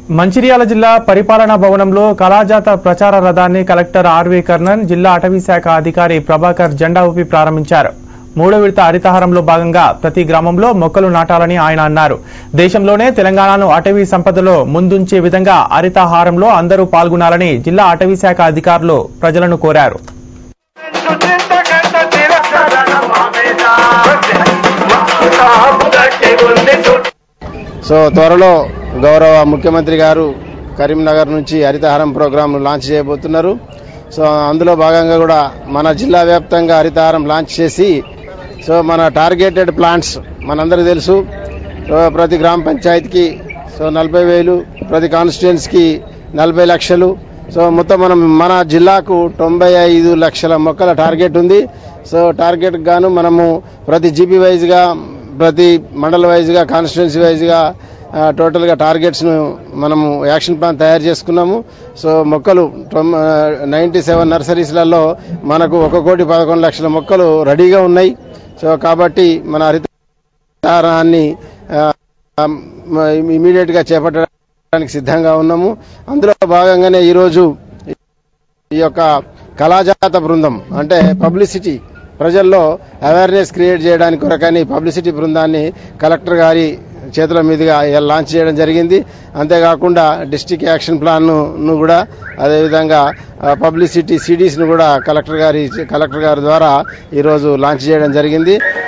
మంచిర్యాల జిల్లా పరిపాలనా భవనంలో కళాజాత ప్రచార రథాన్ని కలెక్టర్ ఆర్వీ కర్ణన్ జిల్లా అటవీ శాఖ అధికారి ప్రభాకర్ జెండా ఊపి ప్రారంభించారు మూడో విడత హరితహారంలో భాగంగా ప్రతి గ్రామంలో మొక్కలు నాటాలని ఆయన అన్నారు దేశంలోనే తెలంగాణను అటవీ సంపదలో ముందుంచే విధంగా హరితహారంలో అందరూ పాల్గొనాలని జిల్లా అటవీ శాఖ అధికారులు ప్రజలను కోరారు సో త్వరలో గౌరవ ముఖ్యమంత్రి గారు కరీంనగర్ నుంచి హరితహారం ప్రోగ్రాం లాంచ్ చేయబోతున్నారు సో అందులో భాగంగా కూడా మన జిల్లా వ్యాప్తంగా హరితహారం లాంచ్ చేసి సో మన టార్గెటెడ్ ప్లాంట్స్ మనందరికీ తెలుసు సో ప్రతి గ్రామ పంచాయతీకి సో నలభై వేలు ప్రతి కాన్స్టిట్యుయెన్స్కి నలభై లక్షలు సో మొత్తం మనం మన జిల్లాకు తొంభై ఐదు లక్షల మొక్కల టార్గెట్ ఉంది సో టార్గెట్ గాను మనము ప్రతి జీపీ వైజ్గా ప్రతి మండల వైజ్గా కాన్స్టిట్యున్సీ వైజ్గా ఆ, టోటల్గా టార్గెట్స్ను మనము యాక్షన్ ప్లాన్ తయారు చేసుకున్నాము సో మొక్కలు నైంటీ సెవెన్ నర్సరీస్లలో మనకు ఒక కోటి పదకొండు లక్షల మొక్కలు రెడీగా ఉన్నాయి సో కాబట్టి మన హరితారాన్ని ఇమీడియట్గా చేపట్టడానికి సిద్ధంగా ఉన్నాము అందులో భాగంగానే ఈరోజు ఈ యొక్క కళాజాత బృందం అంటే పబ్లిసిటీ ప్రజల్లో అవేర్నెస్ క్రియేట్ చేయడానికి కొరకని పబ్లిసిటీ బృందాన్ని కలెక్టర్ గారి చేతుల మీదుగా ఇలా లాంచ్ చేయడం జరిగింది అంతేకాకుండా డిస్టిక్ యాక్షన్ ప్లాన్ను కూడా అదేవిధంగా పబ్లిసిటీ సిడీస్ను కూడా కలెక్టర్ గారి కలెక్టర్ గారి ద్వారా ఈరోజు లాంచ్ చేయడం జరిగింది